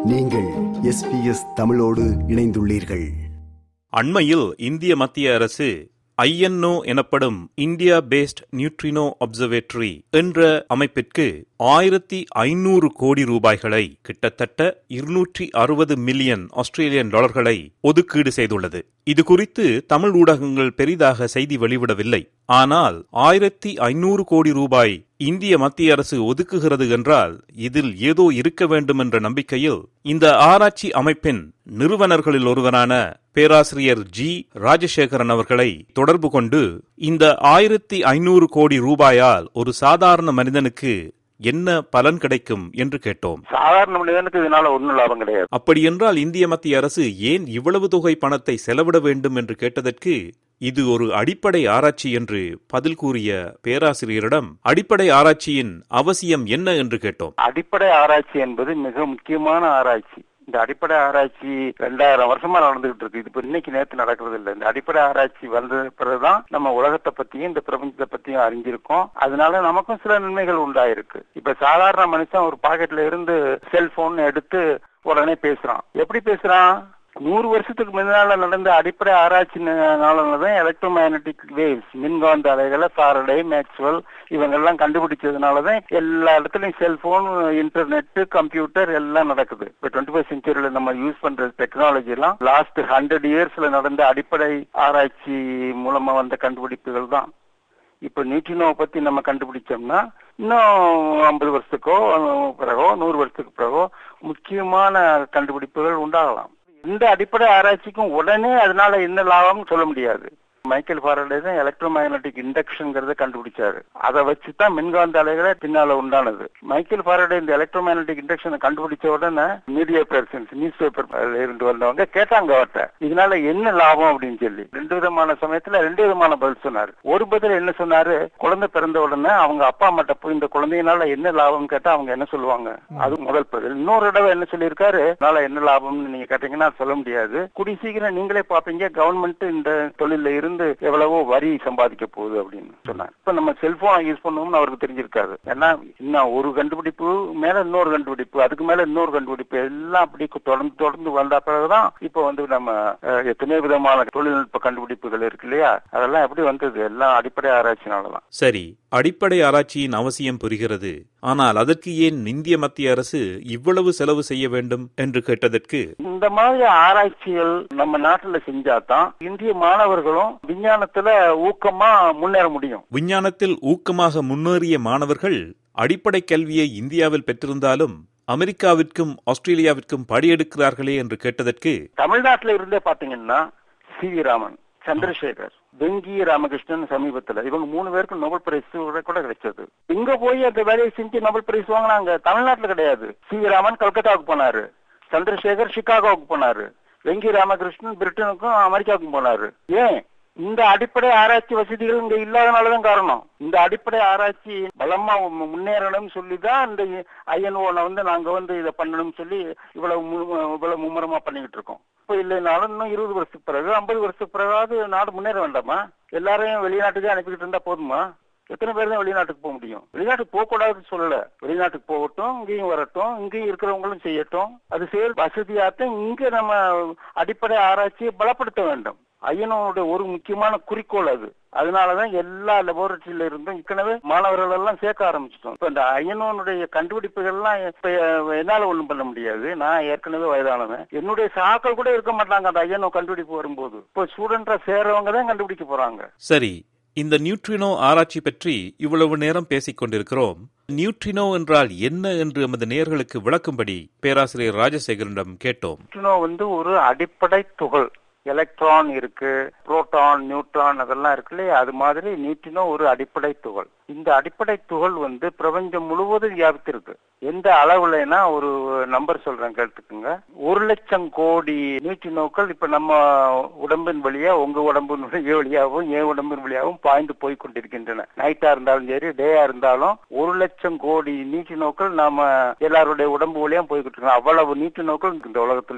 நீங்கள் எஸ்பிஎஸ் தமிழோடு இணைந்துள்ளீர்கள் அண்மையில் இந்திய மத்திய அரசு ஐஎன்ஓ எனப்படும் இந்தியா பேஸ்ட் நியூட்ரினோ அப்சர்வேட்டரி என்ற அமைப்பிற்கு ஆயிரத்தி ஐநூறு கோடி ரூபாய்களை கிட்டத்தட்ட இருநூற்றி அறுபது மில்லியன் ஆஸ்திரேலியன் டாலர்களை ஒதுக்கீடு செய்துள்ளது இது குறித்து தமிழ் ஊடகங்கள் பெரிதாக செய்தி வெளிவிடவில்லை ஆனால் ஆயிரத்தி ஐநூறு கோடி ரூபாய் இந்திய மத்திய அரசு ஒதுக்குகிறது என்றால் இதில் ஏதோ இருக்க வேண்டும் என்ற நம்பிக்கையில் இந்த ஆராய்ச்சி அமைப்பின் நிறுவனர்களில் ஒருவரான பேராசிரியர் ஜி ராஜசேகரன் அவர்களை தொடர்பு கொண்டு இந்த ஆயிரத்தி ஐநூறு கோடி ரூபாயால் ஒரு சாதாரண மனிதனுக்கு என்ன பலன் கிடைக்கும் என்று கேட்டோம் சாதாரண மனிதனுக்கு இதனால ஒன்றும் லாபம் கிடையாது அப்படியென்றால் இந்திய மத்திய அரசு ஏன் இவ்வளவு தொகை பணத்தை செலவிட வேண்டும் என்று கேட்டதற்கு இது ஒரு அடிப்படை ஆராய்ச்சி என்று பதில் கூறிய பேராசிரியரிடம் அடிப்படை ஆராய்ச்சியின் அவசியம் என்ன என்று கேட்டோம் அடிப்படை ஆராய்ச்சி என்பது மிக முக்கியமான ஆராய்ச்சி இந்த அடிப்படை ஆராய்ச்சி ரெண்டாயிரம் வருஷமா நடந்துகிட்டு இருக்கு இது இப்ப இன்னைக்கு நேத்து நடக்கிறது இல்லை இந்த அடிப்படை ஆராய்ச்சி வந்த பிறகுதான் நம்ம உலகத்தை பத்தியும் இந்த பிரபஞ்சத்தை பத்தியும் அறிஞ்சிருக்கோம் அதனால நமக்கும் சில நன்மைகள் உண்டாயிருக்கு இப்ப சாதாரண மனுஷன் ஒரு பாக்கெட்ல இருந்து செல்போன் எடுத்து உடனே பேசுறான் எப்படி பேசுறான் நூறு வருஷத்துக்கு முன்னால நடந்த அடிப்படை ஆராய்ச்சினாலதான் எலக்ட்ரோ மேக்னட்டிக் வேவ்ஸ் மின்காந்த அலைகளை ஃபாரடே மேக்ஸ்வெல் இவங்கெல்லாம் கண்டுபிடிச்சதுனாலதான் எல்லா இடத்துலயும் செல்போன் இன்டர்நெட் கம்ப்யூட்டர் எல்லாம் நடக்குது இப்ப டுவெண்ட்டி ஃபைவ் செஞ்சுரியில நம்ம யூஸ் பண்ற டெக்னாலஜி எல்லாம் லாஸ்ட் ஹண்ட்ரட் இயர்ஸ்ல நடந்த அடிப்படை ஆராய்ச்சி மூலமா வந்த கண்டுபிடிப்புகள் தான் இப்ப நியூட்ரினோவை பத்தி நம்ம கண்டுபிடிச்சோம்னா இன்னும் ஐம்பது வருஷத்துக்கோ பிறகோ நூறு வருஷத்துக்கு பிறகோ முக்கியமான கண்டுபிடிப்புகள் உண்டாகலாம் இந்த அடிப்படை ஆராய்ச்சிக்கும் உடனே அதனால என்ன லாபம்னு சொல்ல முடியாது மைக்கேல் ஃபாரடே தான் எலக்ட்ரோ மேக்னட்டிக் இண்டக்ஷன்ங்கிறத கண்டுபிடிச்சாரு அதை வச்சு தான் மின்காந்த அலைகளே பின்னால உண்டானது மைக்கேல் ஃபாரடே இந்த எலக்ட்ரோ மேக்னட்டிக் இண்டக்ஷனை கண்டுபிடிச்ச உடனே மீடியா பர்சன்ஸ் நியூஸ் பேப்பர் இருந்து வந்தவங்க கேட்டாங்க அவர்கிட்ட இதனால என்ன லாபம் அப்படின்னு சொல்லி ரெண்டு விதமான சமயத்துல ரெண்டு விதமான பதில் சொன்னாரு ஒரு பதில் என்ன சொன்னாரு குழந்தை பிறந்த உடனே அவங்க அப்பா அம்மாட்ட போய் இந்த குழந்தையினால என்ன லாபம் கேட்டா அவங்க என்ன சொல்லுவாங்க அது முதல் பதில் இன்னொரு தடவை என்ன சொல்லியிருக்காரு அதனால என்ன லாபம்னு நீங்க கேட்டீங்கன்னா சொல்ல முடியாது கூடி சீக்கிரம் நீங்களே பாப்பீங்க கவர்மெண்ட் இந்த தொழில இருந்து இருந்து எவ்வளவோ வரி சம்பாதிக்க போகுது அப்படின்னு சொன்னார் இப்ப நம்ம செல்போன் யூஸ் பண்ணுவோம்னு அவருக்கு தெரிஞ்சிருக்காரு ஏன்னா இன்னும் ஒரு கண்டுபிடிப்பு மேல இன்னொரு கண்டுபிடிப்பு அதுக்கு மேல இன்னொரு கண்டுபிடிப்பு எல்லாம் அப்படி தொடர்ந்து தொடர்ந்து வந்த பிறகுதான் இப்ப வந்து நம்ம எத்தனையோ விதமான தொழில்நுட்ப கண்டுபிடிப்புகள் இருக்கு இல்லையா அதெல்லாம் எப்படி வந்தது எல்லாம் அடிப்படை ஆராய்ச்சினாலதான் சரி அடிப்படை ஆராய்ச்சியின் அவசியம் புரிகிறது ஆனால் அதற்கு ஏன் இந்திய மத்திய அரசு இவ்வளவு செலவு செய்ய வேண்டும் என்று கேட்டதற்கு இந்த மாதிரி ஆராய்ச்சிகள் நம்ம நாட்டுல செஞ்சாதான் இந்திய மாணவர்களும் விஞ்ஞானத்துல ஊக்கமா முன்னேற முடியும் விஞ்ஞானத்தில் ஊக்கமாக முன்னேறிய மாணவர்கள் அடிப்படை கல்வியை இந்தியாவில் பெற்றிருந்தாலும் அமெரிக்காவிற்கும் ஆஸ்திரேலியாவிற்கும் படியெடுக்கிறார்களே என்று கேட்டதற்கு தமிழ்நாட்டில இருந்தே பாத்தீங்கன்னா சி வி ராமன் சந்திரசேகர் வெங்கி ராமகிருஷ்ணன் சமீபத்துல இவங்க மூணு பேருக்கு நோபல் பிரைஸ் கூட கிடைச்சது இங்க போய் அந்த வேலையை செஞ்சு நோபல் பிரைஸ் வாங்கினாங்க தமிழ்நாட்டுல கிடையாது சி வி ராமன் கல்கத்தாவுக்கு போனாரு சந்திரசேகர் சிகாகோவுக்கு போனாரு வெங்கி ராமகிருஷ்ணன் பிரிட்டனுக்கும் அமெரிக்காவுக்கும் போனாரு ஏன் இந்த அடிப்படை ஆராய்ச்சி வசதிகள் இங்க இல்லாதனாலதான் காரணம் இந்த அடிப்படை ஆராய்ச்சி பலமா முன்னேறணும் சொல்லிதான் இந்த ஐஎன்ஓல வந்து நாங்க வந்து இதை பண்ணணும்னு சொல்லி இவ்வளவு இவ்வளவு மும்முரமா பண்ணிக்கிட்டு இருக்கோம் இப்ப இல்லைனாலும் இன்னும் இருபது வருஷத்துக்கு பிறகு ஐம்பது வருஷத்துக்கு பிறகாவது நாடு முன்னேற வேண்டாமா எல்லாரையும் வெளிநாட்டுக்கே அனுப்பிக்கிட்டு இருந்தா போதுமா எத்தனை பேர் தான் வெளிநாட்டுக்கு போக முடியும் வெளிநாட்டுக்கு போக கூடாதுன்னு சொல்லல வெளிநாட்டுக்கு போகட்டும் இங்கேயும் வரட்டும் இங்கேயும் இருக்கிறவங்களும் செய்யட்டும் அது செயல் வசதியாத்தான் இங்க நம்ம அடிப்படை ஆராய்ச்சியை பலப்படுத்த வேண்டும் ஐயனோட ஒரு முக்கியமான குறிக்கோள் அது அதனாலதான் எல்லா லெபோரட்டரியில இருந்தும் ஏற்கனவே மாணவர்கள் எல்லாம் சேர்க்க ஆரம்பிச்சிட்டோம் இப்ப இந்த ஐயனோனுடைய கண்டுபிடிப்புகள்லாம் இப்ப என்னால ஒண்ணும் பண்ண முடியாது நான் ஏற்கனவே வயதானவன் என்னுடைய சாக்கள் கூட இருக்க மாட்டாங்க அந்த ஐயனோ கண்டுபிடிப்பு வரும்போது இப்போ ஸ்டூடெண்டா சேர்றவங்க தான் கண்டுபிடிக்க போறாங்க சரி இந்த நியூட்ரினோ ஆராய்ச்சி பற்றி இவ்வளவு நேரம் பேசிக் கொண்டிருக்கிறோம் நியூட்ரினோ என்றால் என்ன என்று எமது நேர்களுக்கு விளக்கும்படி பேராசிரியர் ராஜசேகரனிடம் கேட்டோம் நியூட்ரினோ வந்து ஒரு அடிப்படை துகள் எலக்ட்ரான் இருக்கு புரோட்டான் நியூட்ரான் அதெல்லாம் இருக்கு இல்லையா அது மாதிரி நியூட்ரினோ ஒரு அடிப்படை துகள் இந்த அடிப்படை துகள் வந்து பிரபஞ்சம் முழுவதும் வியாபித்திருக்கு எந்த அளவுலனா ஒரு நம்பர் சொல்றேன் கேட்டுக்குங்க ஒரு லட்சம் கோடி நியூட்ரினோக்கள் இப்ப நம்ம உடம்பின் வழியா உங்க உடம்பின் வழியாகவும் என் உடம்பின் வழியாகவும் பாய்ந்து போய் கொண்டிருக்கின்றன நைட்டா இருந்தாலும் சரி டேயா இருந்தாலும் ஒரு லட்சம் கோடி நியூட்ரினோக்கள் நாம எல்லாருடைய உடம்பு வழியா போய்கிட்டு இருக்கோம் அவ்வளவு நியூட்ரினோக்கள் இந்த உலகத்துல இருக்கு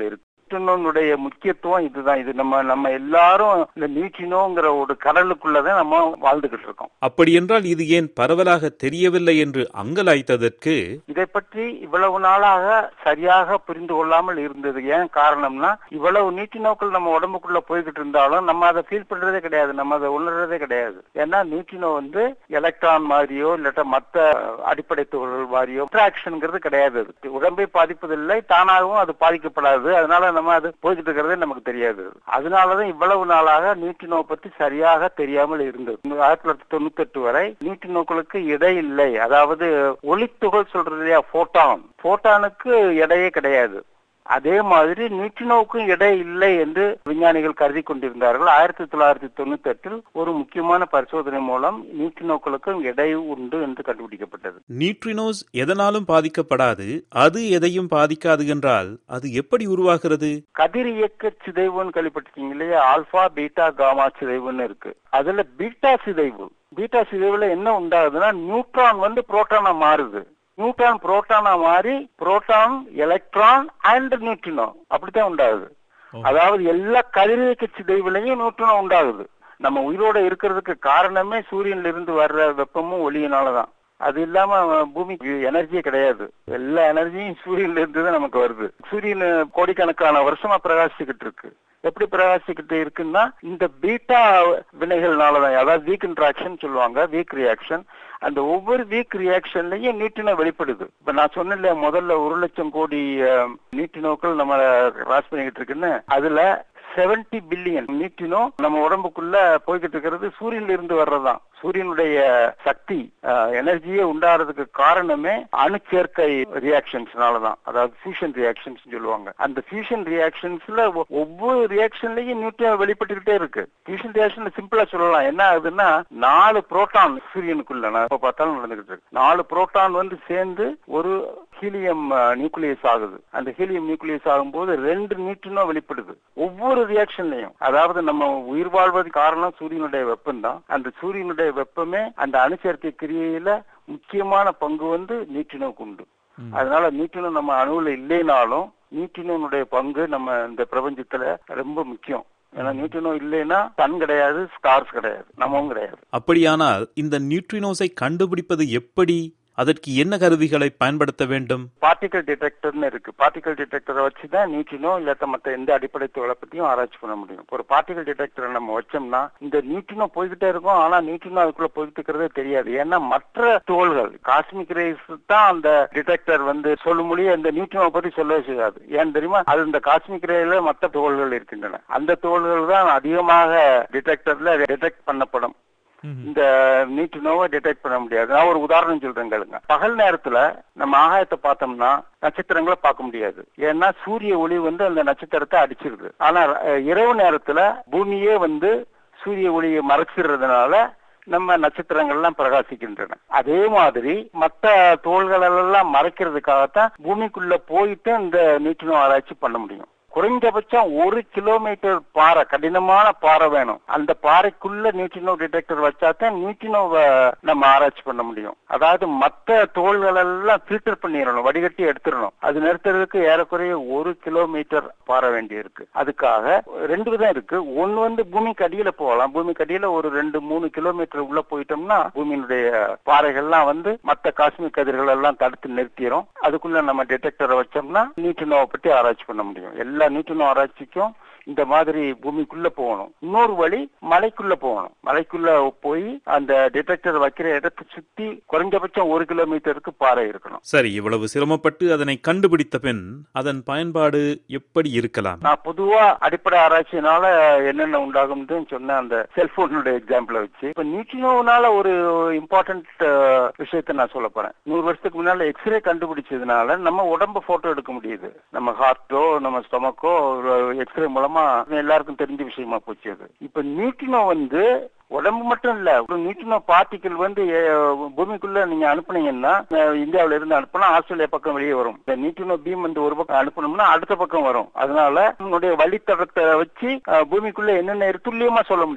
நியூட்ரினோனுடைய முக்கியத்துவம் இதுதான் இது நம்ம நம்ம எல்லாரும் இந்த நியூட்ரினோங்கிற ஒரு கடலுக்குள்ளதான் நம்ம வாழ்ந்துகிட்டு இருக்கோம் அப்படி என்றால் இது ஏன் பரவலாக தெரியவில்லை என்று அங்கலாய்த்ததற்கு இதை பற்றி இவ்வளவு நாளாக சரியாக புரிந்து கொள்ளாமல் இருந்தது ஏன் காரணம்னா இவ்வளவு நியூட்ரினோக்கள் நம்ம உடம்புக்குள்ள போய்கிட்டு இருந்தாலும் நம்ம அதை ஃபீல் பண்றதே கிடையாது நம்ம அதை உணர்றதே கிடையாது ஏன்னா நியூட்ரினோ வந்து எலக்ட்ரான் மாதிரியோ இல்லாட்ட மத்த அடிப்படை துகள்கள் மாதிரியோ இன்ட்ராக்ஷன்ங்கிறது கிடையாது அது. உடம்பை பாதிப்பதில்லை தானாகவும் அது பாதிக்கப்படாது அதனால நம்ம அது போய்கிட்டு இருக்கிறதே நமக்கு தெரியாது அதனாலதான் இவ்வளவு நாளாக நியூட்ரினோ பத்தி சரியாக தெரியாமல் இருந்தது ஆயிரத்தி தொள்ளாயிரத்தி தொண்ணூத்தி எட்டு வரை நியூட்ரினோக்களுக்கு எடை இல்லை அதாவது ஒளித்துகள் சொல்றது இல்லையா போட்டான் போட்டானுக்கு எடையே கிடையாது அதே மாதிரி நியூட்ரினோவுக்கும் எடை இல்லை என்று விஞ்ஞானிகள் கருதி கொண்டிருந்தார்கள் ஆயிரத்தி தொள்ளாயிரத்தி தொண்ணூத்தி எட்டில் ஒரு முக்கியமான பரிசோதனை மூலம் நியூட்ரினோக்களுக்கும் எடை உண்டு என்று கண்டுபிடிக்கப்பட்டது நியூட்ரினோஸ் எதனாலும் பாதிக்கப்படாது அது எதையும் பாதிக்காது என்றால் அது எப்படி உருவாகிறது கதிரியக்க சிதைவுன்னு கேள்விப்பட்டிருக்கீங்க இல்லையா ஆல்பா பீட்டா காமா சிதைவுன்னு இருக்கு அதுல பீட்டா சிதைவு பீட்டா சிதைவுல என்ன உண்டாகுதுன்னா நியூட்ரான் வந்து புரோட்டானா மாறுது நியூட்ரான் புரோட்டானா மாறி புரோட்டான் எலக்ட்ரான் அண்ட் நியூட்ரினோ அப்படித்தான் உண்டாகுது அதாவது எல்லா கதிரியக்க சிதைவுலையும் நியூட்ரினோ உண்டாகுது நம்ம உயிரோட இருக்கிறதுக்கு காரணமே சூரியன்ல இருந்து வர்ற வெப்பமும் ஒளியினாலதான் அது இல்லாம பூமிக்கு எனர்ஜியே கிடையாது எல்லா எனர்ஜியும் சூரியன்ல இருந்து தான் நமக்கு வருது சூரியன் கோடிக்கணக்கான வருஷமா பிரகாசிச்சுக்கிட்டு இருக்கு எப்படி பிரகாசிக்கிட்டு இருக்குன்னா இந்த பீட்டா வினைகள்னாலதான் அதாவது வீக் இன்ட்ராக்ஷன் சொல்லுவாங்க வீக் ரியாக்ஷன் அந்த ஒவ்வொரு வீக் ரியாக்ஷன்லயும் நியூட்ரினோ வெளிப்படுது இப்ப நான் சொன்னேன்ல முதல்ல ஒரு லட்சம் கோடி நியூட்ரினோக்கள் நம்ம கிராஸ் பண்ணிக்கிட்டு இருக்குன்னு அதுல செவன்டி பில்லியன் நியூட்ரினோ நம்ம உடம்புக்குள்ள போய்கிட்டு இருக்கிறது சூரியன்ல இருந்து வர்றதுதான் சூரியனுடைய சக்தி எனர்ஜியே உண்டாகிறதுக்கு காரணமே அணுச்சேர்க்கை ரியாக்ஷன்ஸ்னாலதான் அதாவது ஃபியூஷன் ரியாக்ஷன்ஸ் சொல்லுவாங்க அந்த ஃபியூஷன் ரியாக்ஷன்ஸ்ல ஒவ்வொரு ரியாக்ஷன்லயும் நியூட்ரியன் வெளிப்பட்டுக்கிட்டே இருக்கு ஃபியூஷன் ரியாக்ஷன் சிம்பிளா சொல்லலாம் என்ன ஆகுதுன்னா நாலு புரோட்டான் சூரியனுக்குள்ள நான் எப்ப பார்த்தாலும் நடந்துகிட்டு இருக்கு நாலு புரோட்டான் வந்து சேர்ந்து ஒரு ஹீலியம் நியூக்ளியஸ் ஆகுது அந்த ஹீலியம் நியூக்ளியஸ் ஆகும்போது ரெண்டு நியூட்ரினோ வெளிப்படுது ஒவ்வொரு ரியாக்ஷன்லயும் அதாவது நம்ம உயிர் வாழ்வது காரணம் சூரியனுடைய வெப்பம் தான் அந்த சூரியனுடைய வெப்பமே அந்த அணுச்சேர்க்கை கிரியையில முக்கியமான பங்கு வந்து நியூட்ரினோக்கு உண்டு அதனால நியூட்ரினோ நம்ம அணுவுல இல்லைனாலும் நியூட்ரினோனுடைய பங்கு நம்ம இந்த பிரபஞ்சத்துல ரொம்ப முக்கியம் ஏன்னா நியூட்ரினோ இல்லைன்னா சன் கிடையாது ஸ்டார்ஸ் கிடையாது நம்மவும் கிடையாது அப்படியானால் இந்த நியூட்ரினோஸை கண்டுபிடிப்பது எப்படி அதற்கு என்ன கருவிகளை பயன்படுத்த வேண்டும் பார்ட்டிகல் டிடெக்டர்னு இருக்கு பார்ட்டிகல் டிடெக்டரை வச்சு தான் நியூட்ரினோ இல்லாத மற்ற எந்த அடிப்படை துகளை பத்தியும் ஆராய்ச்சி பண்ண முடியும் ஒரு பார்ட்டிகல் டிடெக்டரை நம்ம வச்சோம்னா இந்த நியூட்ரினோ போய்கிட்டே இருக்கும் ஆனா நியூட்ரினோ அதுக்குள்ள போய்கிட்டு இருக்கிறதே தெரியாது ஏன்னா மற்ற துகள்கள் காஸ்மிக் ரேஸ் தான் அந்த டிடெக்டர் வந்து சொல்ல முடியும் இந்த நியூட்ரினோ பத்தி சொல்லவே செய்யாது ஏன் தெரியுமா அது இந்த காஸ்மிக் ரேல மற்ற துகள்கள் இருக்கின்றன அந்த துகள்கள் தான் அதிகமாக டிடெக்டர்ல டிடெக்ட் பண்ணப்படும் இந்த நியூட்ரினோவை டிடெக்ட் பண்ண முடியாது நான் ஒரு உதாரணம் சொல்றேன் கேளுங்க பகல் நேரத்துல நம்ம ஆகாயத்தை பார்த்தோம்னா நட்சத்திரங்களை பார்க்க முடியாது ஏன்னா சூரிய ஒளி வந்து அந்த நட்சத்திரத்தை அடிச்சிருது ஆனா இரவு நேரத்துல பூமியே வந்து சூரிய ஒளியை மறைச்சிடுறதுனால நம்ம நட்சத்திரங்கள்லாம் பிரகாசிக்கின்றன அதே மாதிரி மற்ற தோள்கள் எல்லாம் மறைக்கிறதுக்காகத்தான் பூமிக்குள்ள போயிட்டு இந்த நியூட்ரினோ ஆராய்ச்சி பண்ண முடியும் குறைந்தபட்சம் ஒரு கிலோமீட்டர் பாறை கடினமான பாறை வேணும் அந்த பாறைக்குள்ள நியூட்ரினோ டிடெக்டர் வச்சா தான் நியூட்ரினோவை நம்ம ஆராய்ச்சி பண்ண முடியும் அதாவது மற்ற தோள்கள் எல்லாம் ஃபில்டர் பண்ணிடணும் வடிகட்டி எடுத்துடணும் அது நிறுத்துறதுக்கு ஏறக்குறைய ஒரு கிலோமீட்டர் பாறை வேண்டி இருக்கு அதுக்காக ரெண்டு விதம் இருக்கு ஒன்னு வந்து பூமிக்கு அடியில போகலாம் பூமிக்கு அடியில ஒரு ரெண்டு மூணு கிலோமீட்டர் உள்ள போயிட்டோம்னா பூமியினுடைய பாறைகள்லாம் வந்து மற்ற காஸ்மிக் கதிர்கள் எல்லாம் தடுத்து நிறுத்திடும் அதுக்குள்ள நம்ம டிடெக்டரை வச்சோம்னா நியூட்ரினோவை பற்றி ஆராய்ச்சி பண்ண முடியும் எல்லா நியூட்ரினோ ஆராய்ச்சிக்கும் இந்த மாதிரி பூமிக்குள்ள போகணும் இன்னொரு வழி மலைக்குள்ள போகணும் மலைக்குள்ள போய் அந்த டிடெக்டர் வைக்கிற இடத்தை சுத்தி குறைஞ்சபட்சம் ஒரு கிலோமீட்டருக்கு பாறை இருக்கணும் சரி இவ்வளவு சிரமப்பட்டு அதனை கண்டுபிடித்த பின் அதன் பயன்பாடு எப்படி இருக்கலாம் நான் பொதுவா அடிப்படை ஆராய்ச்சினால என்னென்ன உண்டாகும்னு சொன்ன அந்த செல்போனுடைய எக்ஸாம்பிள வச்சு இப்ப நியூட்ரினோனால ஒரு இம்பார்ட்டன்ட் விஷயத்த நான் சொல்ல போறேன் நூறு வருஷத்துக்கு முன்னால எக்ஸ்ரே கண்டுபிடிச்சதுனால நம்ம உடம்பு போட்டோ எடுக்க முடியுது நம்ம ஹார்ட்டோ நம்ம ஸ்டொமக்கோ எக்ஸ்ரே மூலமா எல்லாருக்கும் தெரிஞ்ச விஷயமா போச்சு அது இப்ப நியூட்ரினோ வந்து உடம்பு மட்டும் இல்ல ஒரு நியூட்ரினோ பார்ட்டிகிள் வந்து பூமிக்குள்ள நீங்க அனுப்புனீங்கன்னா இந்தியாவில இருந்து அனுப்புனா ஆஸ்திரேலியா பக்கம் வெளியே வரும் இந்த நியூட்ரினோ பீம் வந்து ஒரு பக்கம் அனுப்பணும்னா அடுத்த பக்கம் வரும் அதனால உன்னுடைய வழித்தடத்தை வச்சு பூமிக்குள்ள என்னென்ன துல்லியமா சொல்ல முடியும்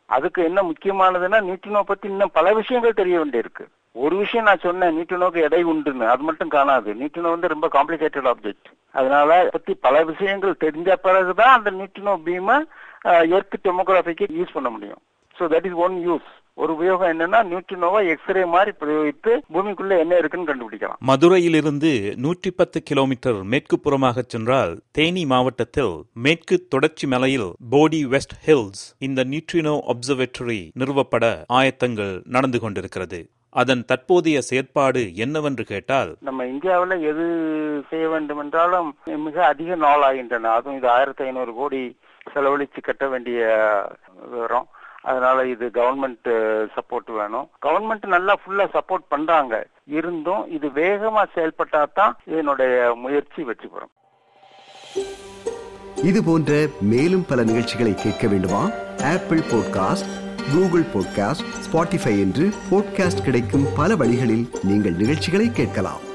அதுக்கு என்ன முக்கியமானதுன்னா நியூட்ரினோ பத்தி இன்னும் பல விஷயங்கள் தெரிய வேண்டியிருக்கு ஒரு விஷயம் நான் சொன்னேன் நியூட்ரினோக்கு எடை உண்டுன்னு அது மட்டும் காணாது நியூட்ரினோ வந்து ரொம்ப காம்ப்ளிகேட்டட் ஆப்ஜெக்ட் அதனால பத்தி பல விஷயங்கள் தெரிஞ்ச பிறகுதான் அந்த நியூட்ரினோ பீமை எர்த் டெமோகிராஃபிக்கு யூஸ் பண்ண முடியும் so that is one use ஒரு உபயோகம் என்னன்னா நியூட்ரினோவை எக்ஸ்ரே மாதிரி பிரயோகித்து பூமிக்குள்ள என்ன இருக்குன்னு கண்டுபிடிக்கலாம் மதுரையிலிருந்து நூற்றி பத்து கிலோமீட்டர் மேற்கு புறமாக சென்றால் தேனி மாவட்டத்தில் மேற்கு தொடர்ச்சி மலையில் போடி வெஸ்ட் ஹில்ஸ் இந்த நியூட்ரினோ அப்சர்வேட்டரி நிறுவப்பட ஆயத்தங்கள் நடந்து கொண்டிருக்கிறது அதன் தற்போதைய செயற்பாடு என்னவென்று கேட்டால் நம்ம இந்தியாவில் எது செய்ய வேண்டும் என்றாலும் மிக அதிக நாள் ஆகின்றன அதுவும் இது ஆயிரத்தி ஐநூறு கோடி செலவழிச்சு கட்ட வேண்டிய விவரம் அதனால இது கவர்மெண்ட் சப்போர்ட் வேணும் கவர்மெண்ட் நல்லா ஃபுல்லா சப்போர்ட் பண்றாங்க இருந்தும் இது வேகமா செயல்பட்டா தான் இதனுடைய முயற்சி வெற்றி பெறும் இது போன்ற மேலும் பல நிகழ்ச்சிகளை கேட்க வேண்டுமா Apple podcast Google podcast Spotify என்று பாட்காஸ்ட் கிடைக்கும் பல வழிகளில் நீங்கள் நிகழ்ச்சிகளை கேட்கலாம்